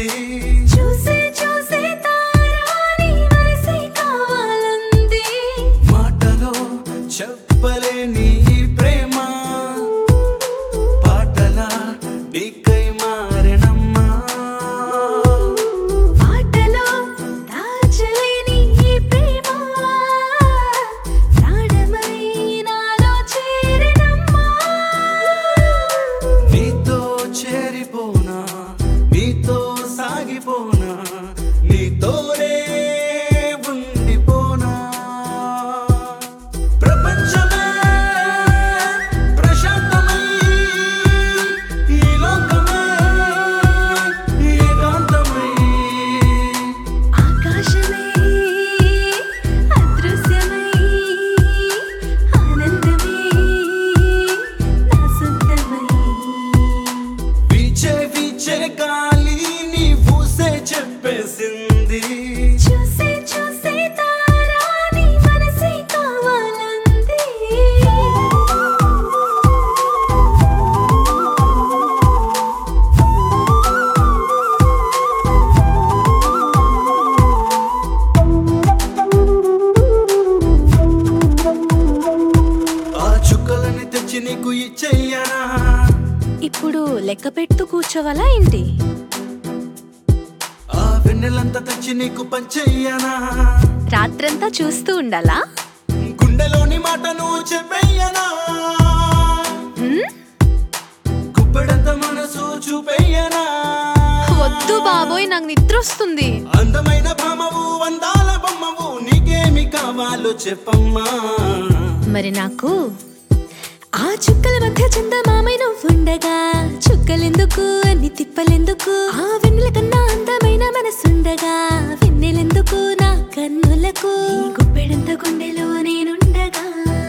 చూసే చూసే తారాని వరసే కావాలంది మాటలో చెప్పలేని ఈ ప్రేమ పాటల నీకై మారెనమ్మా పాటలో దాచలేని ఈ ప్రేమ ప్రాణమై నాలో చేరినమ్మా నీతో చేరిపోనా నీతో సాగిపోనా నీతోనే ఉండిపోనా ప్రపంచమే ప్రశాంతమై ఈ లోకమే ఏకాంతమై ఆకాశమై అదృశ్యమై ఆనందమే నా సొంతమై వీచే వీచే గాలి నీ ఊసే చెప్పేసింది చూసే చూసే తారాని మనసే కావాలంది ఆ చుక్కలని తెచ్చి నీకు ఇచ్చేయనా ఇప్పుడు లెక్క పెట్టు కూర్చోవాలా ఏంటి ఆ వెన్నెలంతా తెచ్చి నీకు పంచెయ్యనా రాత్రంతా చూస్తూ ఉండాలా గుండెలోని మాటను చెప్పేయనా హ్మ్? గుప్పెడంత మనసు చూపెయ్యనా వద్దు బాబోయ్ నాకు నిద్ర వస్తుంది అందమైన భామవు అందాల బొమ్మవు నీకేమి కావాలో చెప్పమ్మా మరి నాకు ఆ చుక్కల మధ్య చందమామై నువ్వుండగా చుక్కలెందుకు అన్ని తిప్పలెందుకు ఆ వెన్నెల కన్నా అందమైన మనసుండగా వెన్నెలెందుకు నా కన్నులకు ఈ గుప్పెడంత గుండెలో నేనుండగా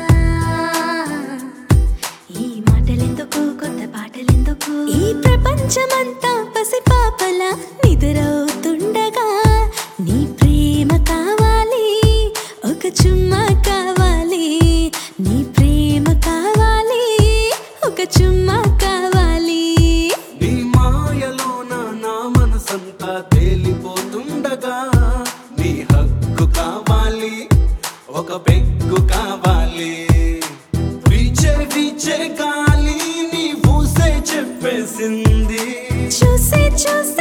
ఈ మాటలెందుకు కొత్త పాటలెందుకు ఈ ప్రపంచమంతా పసిపాపల నిదురవుతుండగా నీ ప్రేమ కావాలి ఒక చుమ్మా కావాలి నీ ప్రేమ కావాలి ఒక చుమ్మా కావాలి నీ మాయలోన నా మనసంతా తేలిపోతుండగా నీ హక్కు కావాలి ఒక పెగ్గు కావాలి వీచే వీచే గాలి నీ ఊసే చెప్పేసింది చూసే చూసే